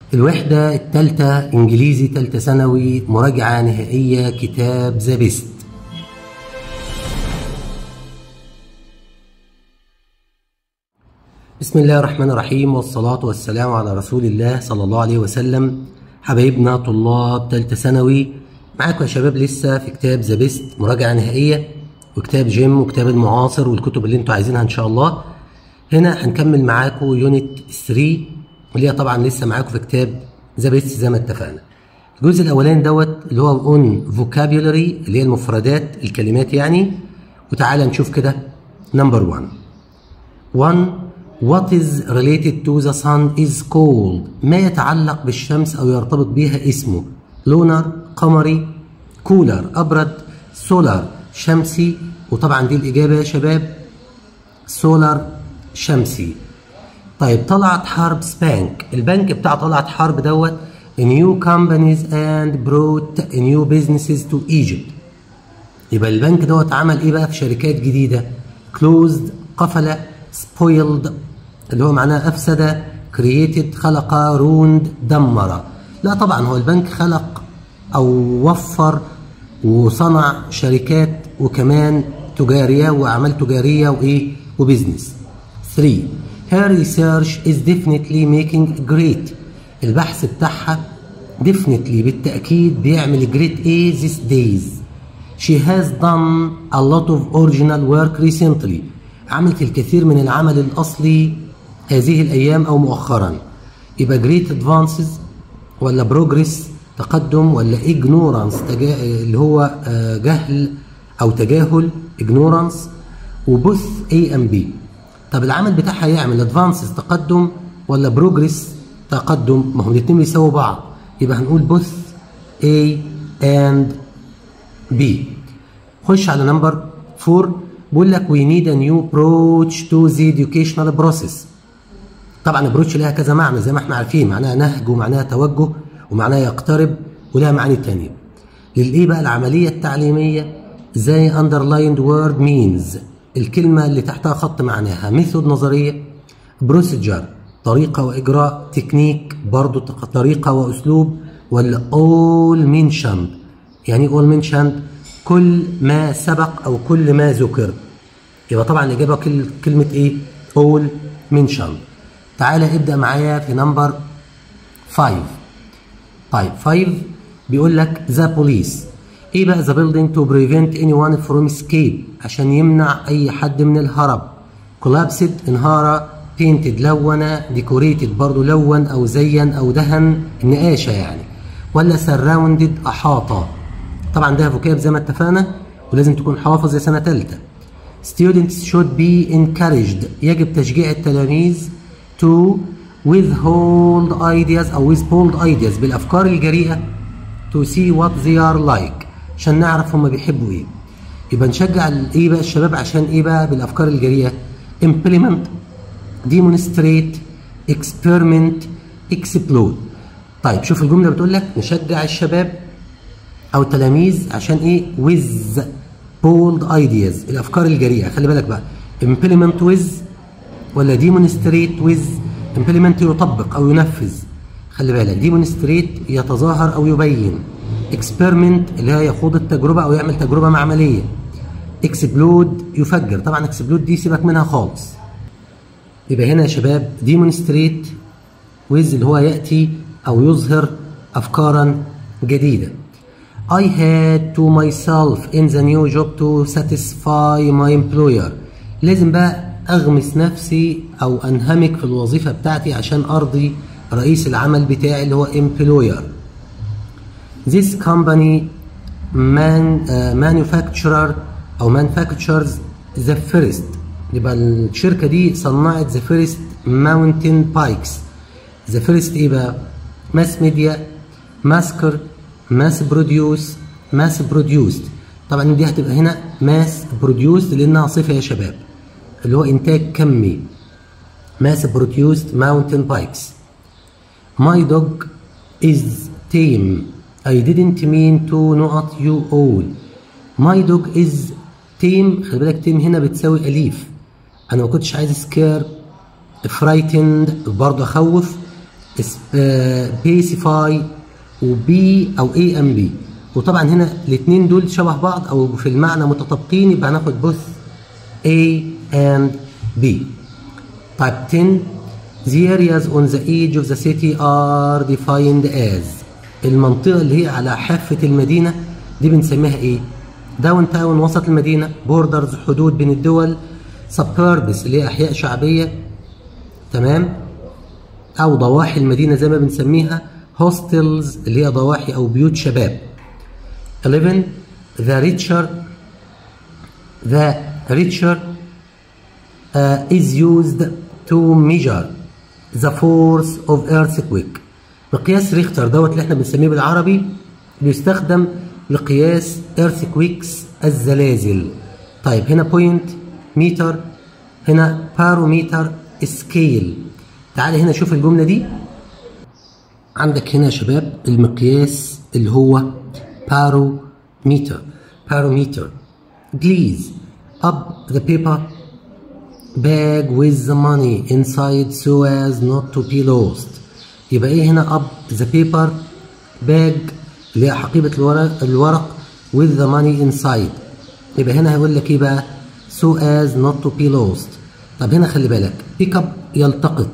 الوحدة التالتة إنجليزي تالتة ثانوي مراجعة نهائية كتاب ذا بيست بسم الله الرحمن الرحيم والصلاة والسلام على رسول الله صلى الله عليه وسلم حبايبنا طلاب تالتة ثانوي معاكم يا شباب لسه في كتاب ذا بيست مراجعة نهائية وكتاب جيم وكتاب المعاصر والكتب اللي انتوا عايزينها ان شاء الله هنا هنكمل معاكم يونت 3 اللي هي طبعا لسه معاكم في كتاب ذا بيست زي ما اتفقنا الجزء الاولاني دوت اللي هو اون فوكابيولري اللي هي المفردات الكلمات يعني وتعالى نشوف كده نمبر 1 1 What is related to the sun is called ما يتعلق بالشمس أو يرتبط بها اسمه لونر قمري كولر أبرد سولار شمسي وطبعا دي الإجابة يا شباب سولار شمسي طيب طلعت حرب بانك البنك بتاع طلعت حرب دوت new companies and brought new businesses to Egypt يبقى البنك دوت عمل ايه بقى في شركات جديدة closed قفل spoiled اللي هو معناه أفسد created خلق ruined دمر لا طبعا هو البنك خلق أو وفر وصنع شركات وكمان تجارية وأعمال تجارية وإيه وبزنس 3 Her research is definitely making great البحث بتاعها definitely بالتأكيد بيعمل great ايه these days She has done a lot of original work recently عملت الكثير من العمل الأصلي هذه الأيام أو مؤخرا يبقى great advances ولا progress تقدم ولا ignorance تجا... اللي هو جهل أو تجاهل ignorance وبث A and B طب العمل بتاعها يعمل advances تقدم ولا progress تقدم ما هم الاثنين بيساووا بعض يبقى هنقول بث A and B خش على نمبر 4 بيقول لك we need a new approach to the educational process طبعا approach لها كذا معنى زي ما احنا عارفين معناها نهج ومعناها توجه ومعناها يقترب ولها معاني تانية للايه بقى العملية التعليمية زي underlined word means الكلمة اللي تحتها خط معناها ميثود نظرية بروسيجر طريقة وإجراء تكنيك برضو طريقة وأسلوب ولا all mentioned يعني all mentioned كل ما سبق أو كل ما ذكر يبقى طبعا الإجابة كل كلمة إيه all mentioned تعالى ابدأ معايا في نمبر 5 طيب 5 بيقول لك ذا بوليس ايه بقى ذا بيلدينج تو بريفنت اني وان فروم اسكيب عشان يمنع اي حد من الهرب كولابسد انهار بينتد لون ديكوريتد برضو لون او زين او دهن النقاشه يعني ولا سراوندد احاطه طبعا ده فوكاب زي ما اتفقنا ولازم تكون حافظ يا سنه ثالثه students should be encouraged يجب تشجيع التلاميذ to withhold ideas او withhold ideas بالافكار الجريئه to see what they are like عشان نعرف هم بيحبوا ايه يبقى نشجع ايه بقى الشباب عشان ايه بقى بالافكار الجريئه implement demonstrate experiment explode طيب شوف الجمله بتقول لك نشجع الشباب او التلاميذ عشان ايه with bold ideas الافكار الجريئه خلي بالك بقى implement with ولا demonstrate with implement يطبق او ينفذ خلي بالك demonstrate يتظاهر او يبين experiment اللي هي يخوض التجربه او يعمل تجربه معمليه explode يفجر طبعا explode دي سيبك منها خالص يبقى هنا يا شباب demonstrate with اللي هو ياتي او يظهر افكارا جديده I had to myself in the new job to satisfy my employer لازم بقى اغمس نفسي او انهمك في الوظيفه بتاعتي عشان ارضي رئيس العمل بتاعي اللي هو employer this company man, uh, manufacturer او manufactures the first يبقى الشركه دي صنعت the first mountain bikes the first ايه بقى mass media masker mass produce mass produced طبعا دي هتبقى هنا mass produced لانها صفه يا شباب اللي هو انتاج كمي mass produced mountain bikes my dog is tame I didn't mean to not you all my dog is tame خلي بالك tame هنا بتساوي أليف أنا ما كنتش عايز scare frightened برضه أخوف سبيسيفاي وبي او اي ام بي وطبعا هنا الاثنين دول شبه بعض او في المعنى متطابقين يبقى هناخد بوث A and B طيب 10 The areas on the edge of the city are defined as المنطقة اللي هي على حافة المدينة دي بنسميها ايه؟ داون تاون وسط المدينة بوردرز حدود بين الدول سبيربس اللي هي أحياء شعبية تمام أو ضواحي المدينة زي ما بنسميها هوستلز اللي هي ضواحي أو بيوت شباب 11 the richer the richer uh, is used to measure the force of earthquake مقياس ريختر دوت اللي احنا بنسميه بالعربي بيستخدم لقياس earthquakes الزلازل طيب هنا بوينت متر هنا باروميتر سكيل تعالى هنا شوف الجملة دي عندك هنا يا شباب المقياس اللي هو باروميتر باروميتر please up the paper bag with the money inside so as not to be lost يبقى ايه هنا up the paper bag اللي هي حقيبة الورق الورق with the money inside يبقى هنا هيقول لك ايه بقى so as not to be lost طب هنا خلي بالك pick up يلتقط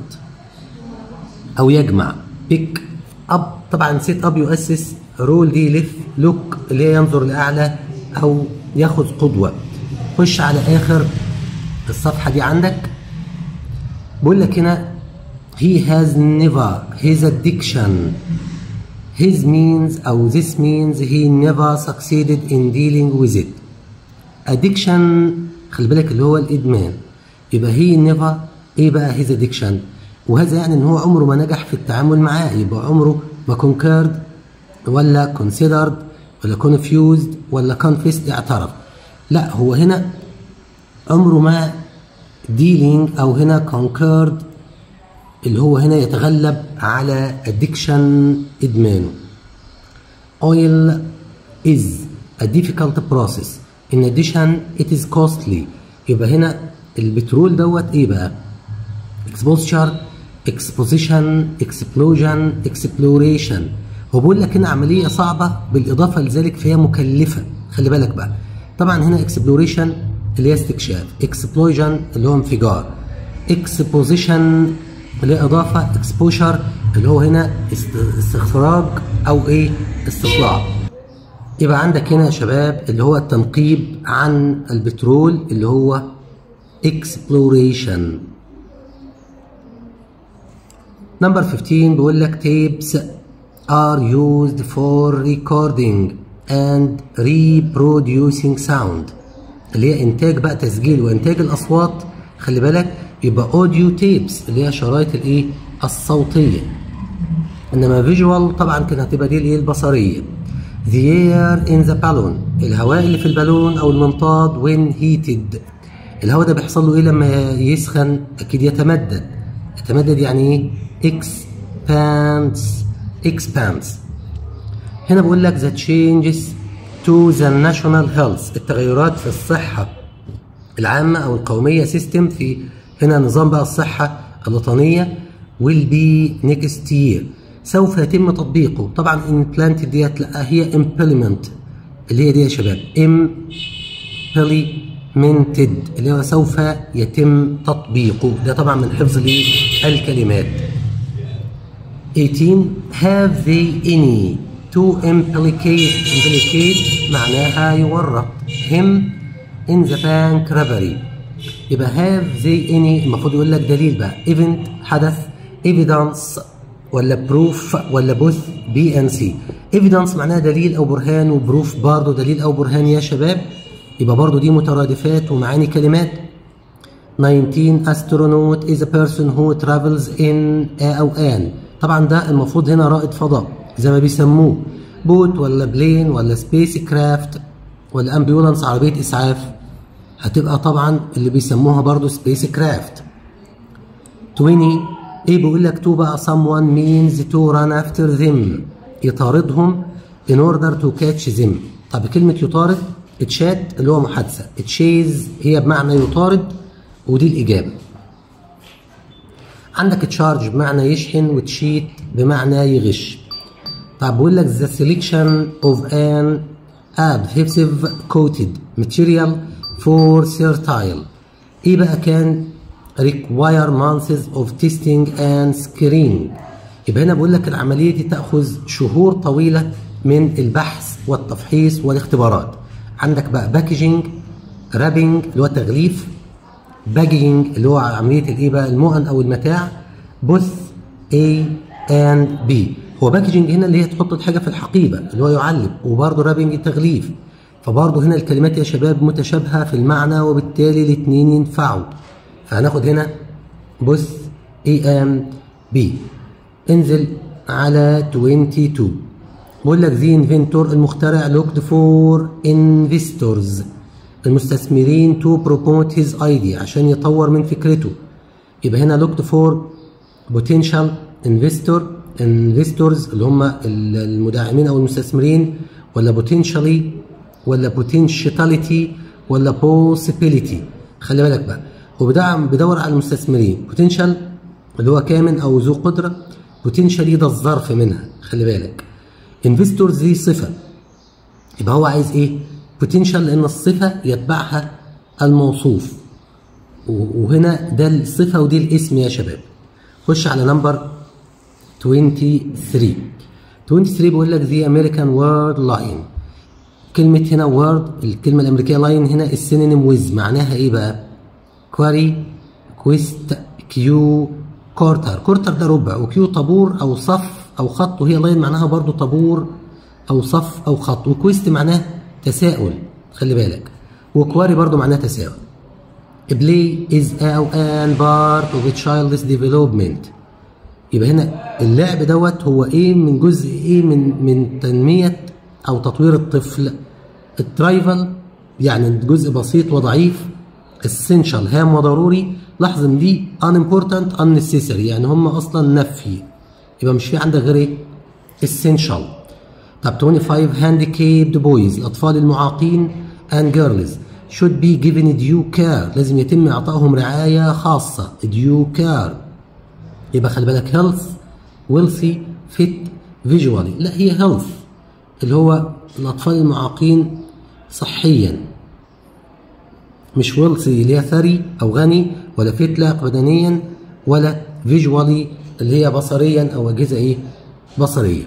او يجمع pick up طبعا set up يؤسس رول دي يلف لوك اللي هي ينظر لاعلى او ياخذ قدوه خش على اخر الصفحه دي عندك بقول لك هنا he has never his addiction his means او this means he never succeeded in dealing with it addiction خلي بالك اللي هو الادمان يبقى he never ايه بقى his addiction وهذا يعني ان هو عمره ما نجح في التعامل معاه يبقى عمره ما conquered ولا considered ولا confused ولا confessed اعترف لا هو هنا عمره ما dealing او هنا conquered اللي هو هنا يتغلب على addiction ادمانه oil is a difficult process in addition it is costly يبقى هنا البترول دوت ايه بقى exposure exposition explosion exploration هو بيقول لك هنا عمليه صعبه بالاضافه لذلك فهي مكلفه خلي بالك بقى طبعا هنا exploration اللي هي استكشاف explosion اللي هو انفجار exposition اللي هي اضافه exposure اللي هو هنا استخراج او ايه استطلاع يبقى عندك هنا يا شباب اللي هو التنقيب عن البترول اللي هو exploration نمبر 15 بيقول لك tapes are used for recording and reproducing sound اللي هي انتاج بقى تسجيل وانتاج الاصوات خلي بالك يبقى اوديو تيبس اللي هي شرايط الايه الصوتيه انما فيجوال طبعا كانت هتبقى دي الايه البصريه the air in the balloon الهواء اللي في البالون او المنطاد when heated الهواء ده بيحصل له ايه لما يسخن اكيد يتمدد يتمدد يعني ايه expands expands هنا بقول لك the changes to the national health التغيرات في الصحة العامة أو القومية سيستم في هنا نظام بقى الصحة الوطنية will be next year سوف يتم تطبيقه طبعا implant ديت لا هي implement اللي هي دي يا شباب implemented اللي هو سوف يتم تطبيقه ده طبعا من حفظ الكلمات 18 have they any to implicate implicate معناها يورط him in the bank robbery يبقى have they any المفروض يقول لك دليل بقى event حدث evidence ولا proof ولا both بي ان سي evidence معناها دليل او برهان وبروف برضه دليل او برهان يا شباب يبقى برضه دي مترادفات ومعاني كلمات 19 astronaut is a person who travels in a او an طبعا ده المفروض هنا رائد فضاء زي ما بيسموه بوت ولا بلين ولا سبيس كرافت ولا امبيولانس عربيه اسعاف هتبقى طبعا اللي بيسموها برضو سبيس كرافت 20 ايه بيقول لك تو بقى someone means to run after them يطاردهم in order to catch them طب كلمة يطارد اتشات اللي هو محادثة اتشيز هي بمعنى يطارد ودي الإجابة عندك تشارج بمعنى يشحن وتشيت بمعنى يغش طب بقول لك the selection of an adhesive coated material for certile ايه بقى كان require months of testing and screening يبقى هنا بقول لك العملية دي تأخذ شهور طويلة من البحث والتفحيص والاختبارات عندك بقى باكجينج رابنج اللي هو تغليف باجينج اللي هو عملية الايه بقى المؤن او المتاع بث A and B هو باكجينج هنا اللي هي تحط الحاجة في الحقيبة اللي هو يعلب وبرضه رابنج تغليف فبرضه هنا الكلمات يا شباب متشابهة في المعنى وبالتالي الاثنين ينفعوا فهناخد هنا بث A and B انزل على 22 بقول لك ذي انفنتور المخترع لوكد فور انفستورز المستثمرين تو بروموت هيز ايديا عشان يطور من فكرته يبقى هنا لوكد فور بوتنشال انفستور انفستورز اللي هم المدعمين او المستثمرين ولا بوتنشالي ولا بوتنشاليتي ولا بوسيبيليتي خلي بالك بقى هو بدعم بيدور على المستثمرين بوتنشال اللي هو كامن او ذو قدره بوتنشالي ده الظرف منها خلي بالك انفستورز دي صفه يبقى هو عايز ايه بوتنشال لان الصفه يتبعها الموصوف وهنا ده الصفه ودي الاسم يا شباب خش على نمبر 23 23 بيقول لك ذا امريكان وورد لاين كلمة هنا وورد الكلمة الأمريكية لاين هنا السينونيم ويز معناها إيه بقى؟ كواري كويست كيو كورتر كورتر ده ربع وكيو طابور أو صف أو خط وهي لاين معناها برضو طابور أو صف أو خط وكويست معناه تساؤل خلي بالك وكواري برضو معناه تساؤل بلاي از او ان بارت اوف تشايلدز ديفلوبمنت يبقى هنا اللعب دوت هو ايه من جزء ايه من من تنميه او تطوير الطفل الترايفل يعني جزء بسيط وضعيف essential هام وضروري لاحظ ان دي unimportant unnecessary يعني هم اصلا نفي يبقى مش في عندك غير ايه essential طب 25 handicapped boys الاطفال المعاقين and girls should be given due care لازم يتم اعطائهم رعايه خاصه due care يبقى خلي بالك health wealthy fit visually لا هي health اللي هو الاطفال المعاقين صحيا مش wealthy اللي هي ثري او غني ولا fit لا بدنيا ولا visually اللي هي بصريا او اجهزه ايه بصريه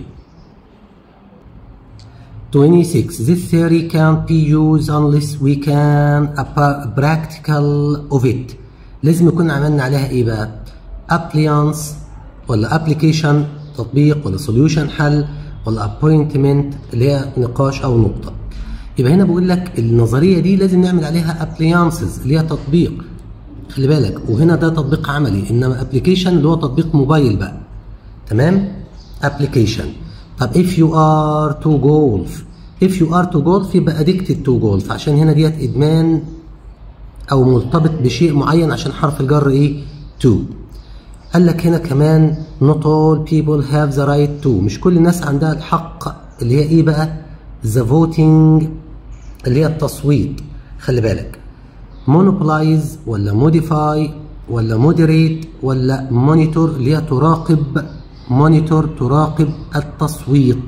26 this theory can't be used unless we can a practical of it لازم يكون عملنا عليها ايه بقى appliance ولا application تطبيق ولا solution حل ولا appointment اللي هي نقاش او نقطه يبقى هنا بقول لك النظريه دي لازم نعمل عليها appliances اللي هي تطبيق خلي بالك وهنا ده تطبيق عملي انما application اللي هو تطبيق موبايل بقى تمام application طب if you are to golf if you are to golf يبقى addicted to golf عشان هنا ديت ادمان او مرتبط بشيء معين عشان حرف الجر ايه to قال لك هنا كمان not all people have the right to مش كل الناس عندها الحق اللي هي ايه بقى the voting اللي هي التصويت خلي بالك monopolize ولا modify ولا moderate ولا monitor اللي هي تراقب مونيتور تراقب التصويت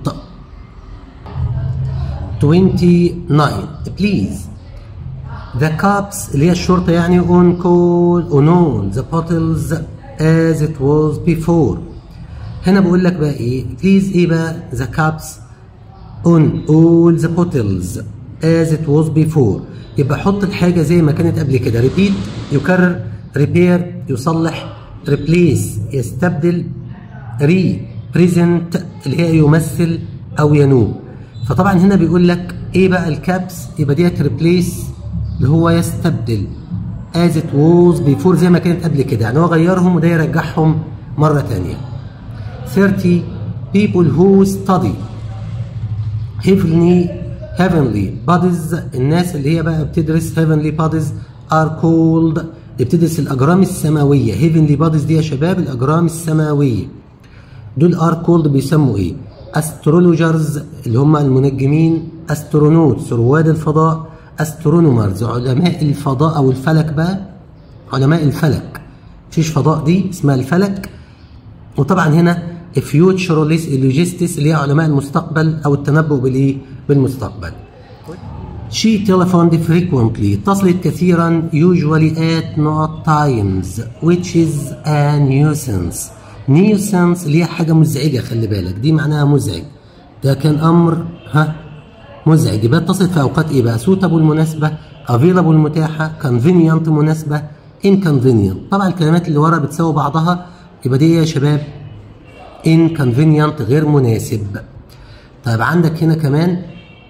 29 بليز The cops اللي هي الشرطة يعني on call on all the bottles as it was before هنا بقول لك بقى ايه بليز ايه بقى the cops on all the bottles as it was before يبقى حط الحاجة زي ما كانت قبل كده repeat يكرر repair يصلح replace يستبدل ري بريزنت اللي هي يمثل او ينوب فطبعا هنا بيقول لك ايه بقى الكابس يبقى ديت ريبليس اللي هو يستبدل as it was before زي ما كانت قبل كده يعني هو غيرهم وده يرجعهم مره ثانيه 30 people who study heavenly heavenly bodies الناس اللي هي بقى بتدرس heavenly bodies are called اللي بتدرس الاجرام السماويه heavenly bodies دي يا شباب الاجرام السماويه دول ار كولد بيسموا ايه استرولوجرز اللي هم المنجمين استرونوتس رواد الفضاء استرونومرز علماء الفضاء او الفلك بقى علماء الفلك مفيش فضاء دي اسمها الفلك وطبعا هنا فيوتشرولوجيستس اللي هي علماء المستقبل او التنبؤ بالايه بالمستقبل She telephoned frequently اتصلت كثيرا usually at not times which is a nuisance nuisance اللي هي حاجة مزعجة خلي بالك دي معناها مزعج ده كان أمر ها مزعج يبقى اتصلت في أوقات إيه بقى suitable مناسبة available متاحة convenient مناسبة inconvenient طبعا الكلمات اللي ورا بتساوي بعضها يبقى دي يا شباب inconvenient غير مناسب طيب عندك هنا كمان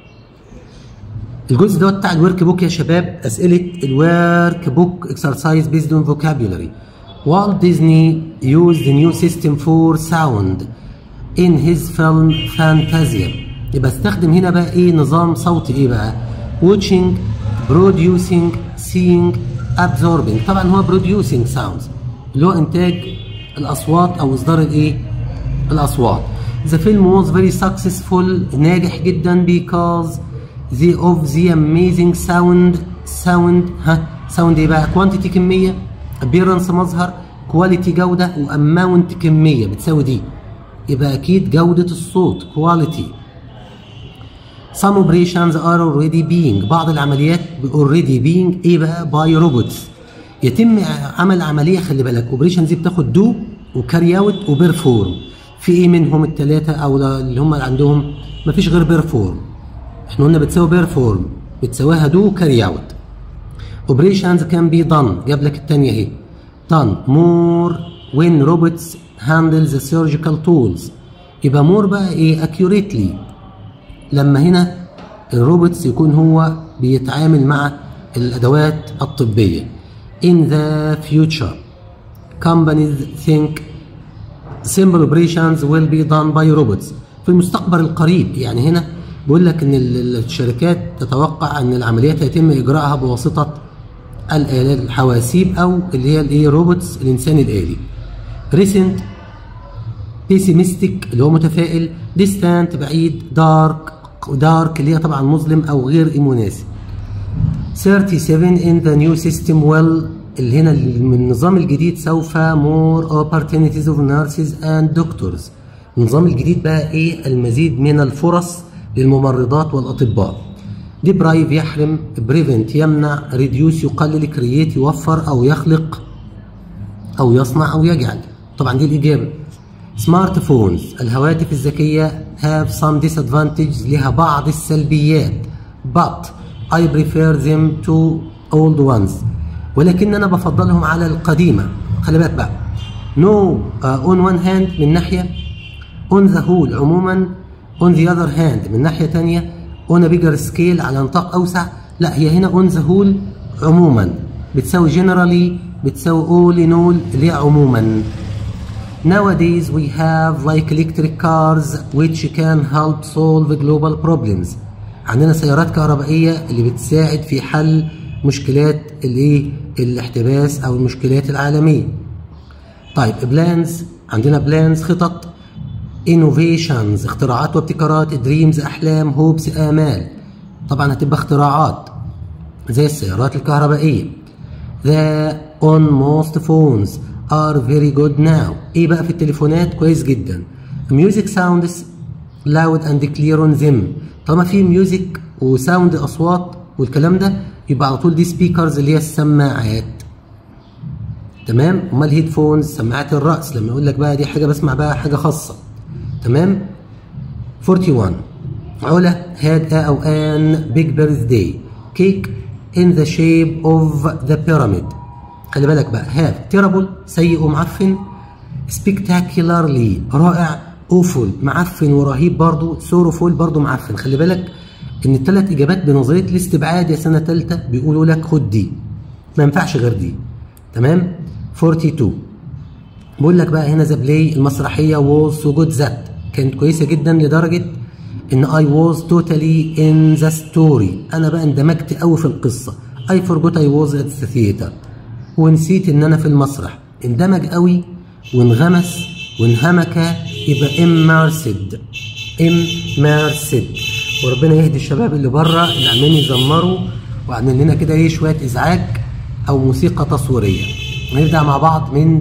الجزء دوت بتاع الورك بوك يا شباب اسئله الورك بوك اكسرسايز بيزد اون فوكابولري والت ديزني used the new system for sound in his film Fantasia يبقى استخدم هنا بقى ايه نظام صوتي ايه بقى watching producing seeing absorbing طبعا هو producing sounds اللي هو انتاج الاصوات او اصدار الايه الاصوات the film was very successful ناجح جدا because the of the amazing sound sound ها sound ايه بقى quantity كميه appearance مظهر quality جوده وamount كميه بتساوي دي يبقى اكيد جوده الصوت quality some operations are already being بعض العمليات already being ايه بقى by robots يتم عمل عمليه خلي بالك اوبريشنز دي بتاخد دو وكاري اوت وبيرفورم في ايه منهم الثلاثه او اللي هم اللي عندهم مفيش غير بيرفورم احنا قلنا بتساوي بيرفورم بتساويها دو كاري اوت اوبريشنز كان بي دان جاب لك الثانيه اهي دان مور وين روبوتس هاندل ذا سيرجيكال تولز يبقى مور بقى ايه اكيوريتلي لما هنا الروبوتس يكون هو بيتعامل مع الادوات الطبيه in the future companies think simple operations will be done by robots في المستقبل القريب يعني هنا بيقول لك ان الشركات تتوقع ان العمليات هيتم اجراءها بواسطه الالات الحواسيب او اللي هي الايه روبوتس الانسان الالي ريسنت بيسيمستيك اللي هو متفائل ديستانت بعيد دارك دارك اللي هي طبعا مظلم او غير مناسب 37 in the new system will اللي هنا من النظام الجديد سوف more opportunities of nurses and doctors النظام الجديد بقى ايه المزيد من الفرص للممرضات والاطباء ديبرايف يحرم بريفنت يمنع ريديوس يقلل كرييت يوفر او يخلق او يصنع او يجعل طبعا دي الاجابه سمارت فونز الهواتف الذكيه have some disadvantages لها بعض السلبيات but I prefer them to old ones ولكن انا بفضلهم على القديمه خلي بالك بقى no uh, on one hand من ناحيه on the whole عموما on the other hand من ناحيه تانية on a bigger scale على نطاق اوسع لا هي هنا on the whole عموما بتساوي generally بتساوي all in all اللي هي عموما Nowadays we have like electric cars which can help solve global problems عندنا سيارات كهربائية اللي بتساعد في حل مشكلات الايه الاحتباس او المشكلات العالمية طيب بلانز عندنا بلانز خطط innovations اختراعات وابتكارات دريمز احلام هوبس امال طبعا هتبقى اختراعات زي السيارات الكهربائيه The on most phones are very good now ايه بقى في التليفونات كويس جدا music sounds loud and clear on them طالما في ميوزك وساوند اصوات والكلام ده يبقى على طول دي سبيكرز اللي هي السماعات تمام امال هيدفونز سماعات الراس لما يقول لك بقى دي حاجه بسمع بقى حاجه خاصه تمام 41 علا had a أو an big birthday cake in the shape of the pyramid خلي بالك بقى have terrible سيء ومعفن spectacularly رائع awful معفن ورهيب برضو sorrowful برضو معفن خلي بالك ان الثلاث اجابات بنظريه الاستبعاد يا سنه ثالثه بيقولوا لك خد دي ما ينفعش غير دي تمام 42 بقول لك بقى هنا ذا بلاي المسرحيه was so good that كانت كويسه جدا لدرجه ان I was totally in the story انا بقى اندمجت قوي في القصه I forgot I was at the theater ونسيت ان انا في المسرح اندمج قوي وانغمس وانهمك يبقى immersed immersed وربنا يهدي الشباب اللي بره اللي عمالين يزمروا وعاملين لنا كده ايه شويه ازعاج او موسيقى تصويريه هنبدأ مع بعض من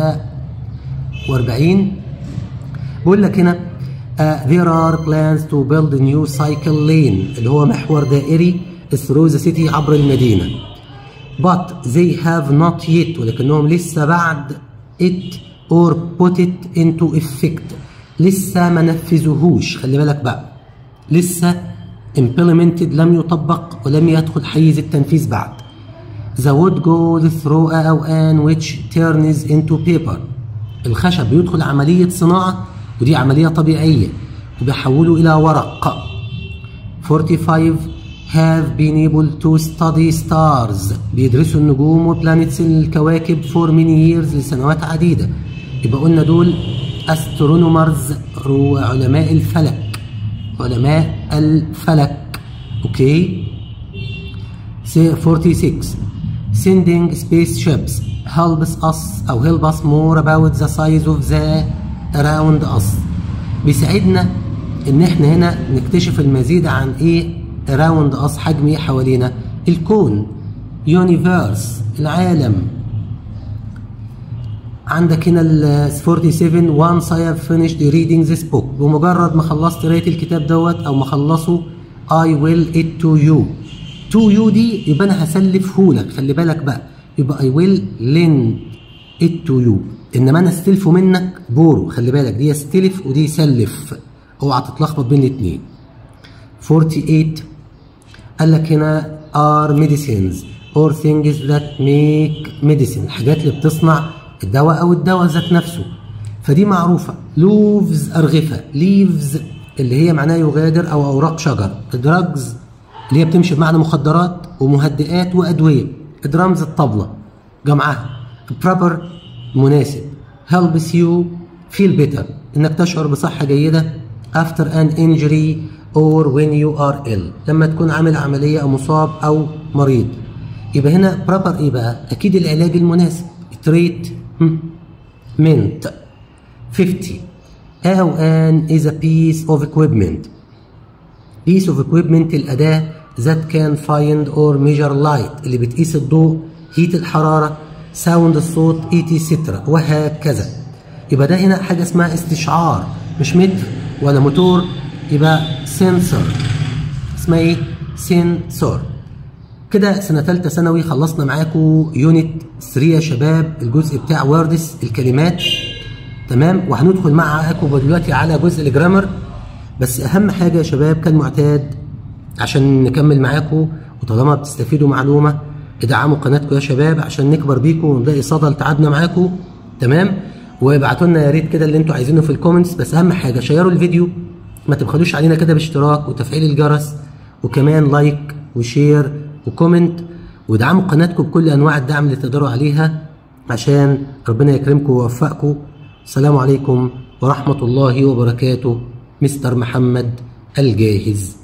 43 بيقول لك هنا uh, there are plans to build a new cycle lane اللي هو محور دائري through the city عبر المدينة but they have not yet ولكنهم لسه بعد it or put it into effect لسه ما نفذوهوش خلي بالك بقى لسه implemented لم يطبق ولم يدخل حيز التنفيذ بعد the wood goes through a أوان which turns into paper الخشب بيدخل عملية صناعة ودي عملية طبيعية وبيحوله إلى ورق 45 have been able to study stars بيدرسوا النجوم وبلانيتس الكواكب for many years لسنوات عديدة يبقى قلنا دول astronomers علماء الفلك علماء الفلك اوكي 46 sending spaceships helps us او help us more about the size of the around us بيساعدنا ان احنا هنا نكتشف المزيد عن ايه around us حجم ايه حوالينا الكون يونيفيرس العالم عندك هنا ال 47 once I have finished reading this book بمجرد ما خلصت قرايه الكتاب دوت او ما خلصه I will it to you to you دي يبقى انا هسلفه لك خلي بالك بقى يبقى I will lend it to you انما انا استلفه منك بورو خلي بالك دي يستلف ودي يسلف اوعى تتلخبط بين الاثنين 48 قال لك هنا are medicines or things that make medicine الحاجات اللي بتصنع الدواء او الدواء ذات نفسه فدي معروفه لوفز ارغفه ليفز اللي هي معناها يغادر او اوراق شجر دراجز اللي هي بتمشي بمعنى مخدرات ومهدئات وادويه درامز الطبله جمعها بروبر مناسب helps you feel better انك تشعر بصحه جيده after an injury or when you are ill لما تكون عامل عمليه او مصاب او مريض يبقى هنا بروبر ايه بقى اكيد العلاج المناسب تريت منت 50 أو an is a piece of equipment piece of equipment الأداة that can find or measure light اللي بتقيس الضوء هيت الحرارة ساوند الصوت etc وهكذا يبقى ده هنا حاجة اسمها استشعار مش متر ولا موتور يبقى سنسور اسمها ايه؟ سنسور كده سنة تالتة ثانوي خلصنا معاكم يونت 3 يا شباب الجزء بتاع ووردس الكلمات تمام وهندخل معاكم دلوقتي على جزء الجرامر بس أهم حاجة يا شباب كان معتاد عشان نكمل معاكم وطالما بتستفيدوا معلومة ادعموا قناتكم يا شباب عشان نكبر بيكم ونلاقي صدى لتعبنا معاكم تمام وابعتوا لنا يا ريت كده اللي انتوا عايزينه في الكومنتس بس اهم حاجه شيروا الفيديو ما تبخلوش علينا كده باشتراك وتفعيل الجرس وكمان لايك وشير وكومنت وادعموا قناتكم بكل انواع الدعم اللي تقدروا عليها عشان ربنا يكرمكم ويوفقكم السلام عليكم ورحمه الله وبركاته مستر محمد الجاهز